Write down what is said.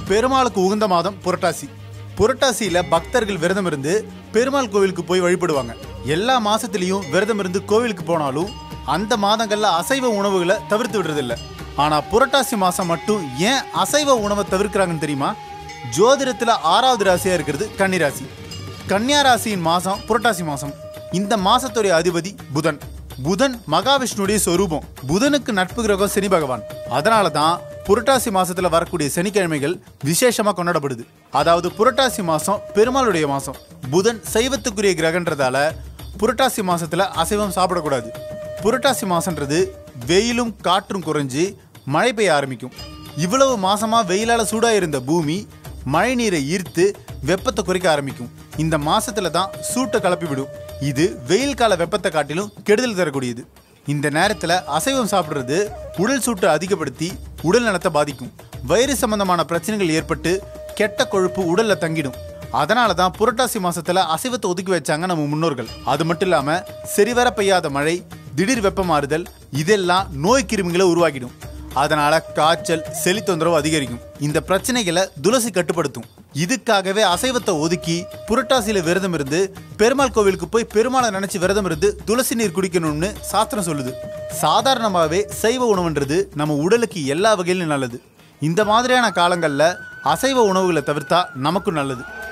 பெருமாளுக்கு உகந்த மாதம் புரட்டாசி புரட்டாசியில பக்தர்கள் விரதம் இருந்து பெருமாள் கோவிலுக்கு போய் வழிபடுவாங்க எல்லா மாசத்துலயும் விரதம் இருந்து கோவிலுக்கு போனாலும் அந்த மாதங்கள்ல அசைவ உணவுகளை தவிர்த்து விடுறதில்ல ஆனா புரட்டாசி மாசம் மட்டும் ஏன் அசைவ உணவை தவிர்க்கிறாங்கன்னு தெரியுமா ஜோதிடத்துல ஆறாவது ராசியா இருக்கிறது கன்னிராசி கன்னியா ராசியின் மாசம் புரட்டாசி மாசம் இந்த மாசத்துடைய அதிபதி புதன் புதன் மகாவிஷ்ணுடைய சொரூபம் புதனுக்கு நட்பு கிரகம் சனி பகவான் அதனால தான் புரட்டாசி மாசத்துல வரக்கூடிய சனிக்கிழமைகள் விசேஷமா கொண்டாடப்படுது அதாவது புரட்டாசி மாசம் பெருமாளுடைய மாசம் புதன் சைவத்துக்குரிய கிரகன்றதால புரட்டாசி மாசத்துல அசைவம் சாப்பிடக்கூடாது புரட்டாசி மாசம்ன்றது வெயிலும் காற்றும் குறைஞ்சு மழை பெய்ய ஆரம்பிக்கும் இவ்வளவு மாசமா வெயிலால சூடா இருந்த பூமி மழை நீரை ஈர்த்து வெப்பத்தை குறைக்க ஆரம்பிக்கும் இந்த மாசத்துல தான் சூட்டை கிளப்பி விடும் இது வெயில் கால வெப்பத்தை காட்டிலும் கெடுதல் தரக்கூடியது இந்த நேரத்துல அசைவம் சாப்பிடுறது உடல் சூட்டை அதிகப்படுத்தி உடல் நலத்தை பாதிக்கும் வயிறு சம்பந்தமான பிரச்சனைகள் ஏற்பட்டு கெட்ட கொழுப்பு உடல்ல தங்கிடும் அதனால தான் புரட்டாசி மாசத்துல அசைவத்தை ஒதுக்கி வச்சாங்க நம்ம முன்னோர்கள் அது மட்டும் இல்லாம சரிவர பெய்யாத மழை திடீர் வெப்ப மாறுதல் இதெல்லாம் நோய் கிருமிகளை உருவாக்கிடும் அதனால காய்ச்சல் செலி தொந்தரவு அதிகரிக்கும் இந்த பிரச்சனைகளை துளசி கட்டுப்படுத்தும் இதுக்காகவே அசைவத்தை ஒதுக்கி புரட்டாசியில விரதம் இருந்து பெருமாள் கோவிலுக்கு போய் பெருமாளை நினைச்சு விரதம் இருந்து துளசி நீர் குடிக்கணும்னு சாஸ்திரம் சொல்லுது சாதாரணமாகவே சைவ உணவுன்றது நம்ம உடலுக்கு எல்லா வகையிலும் நல்லது இந்த மாதிரியான காலங்கள்ல அசைவ உணவுகளை தவிர்த்தா நமக்கும் நல்லது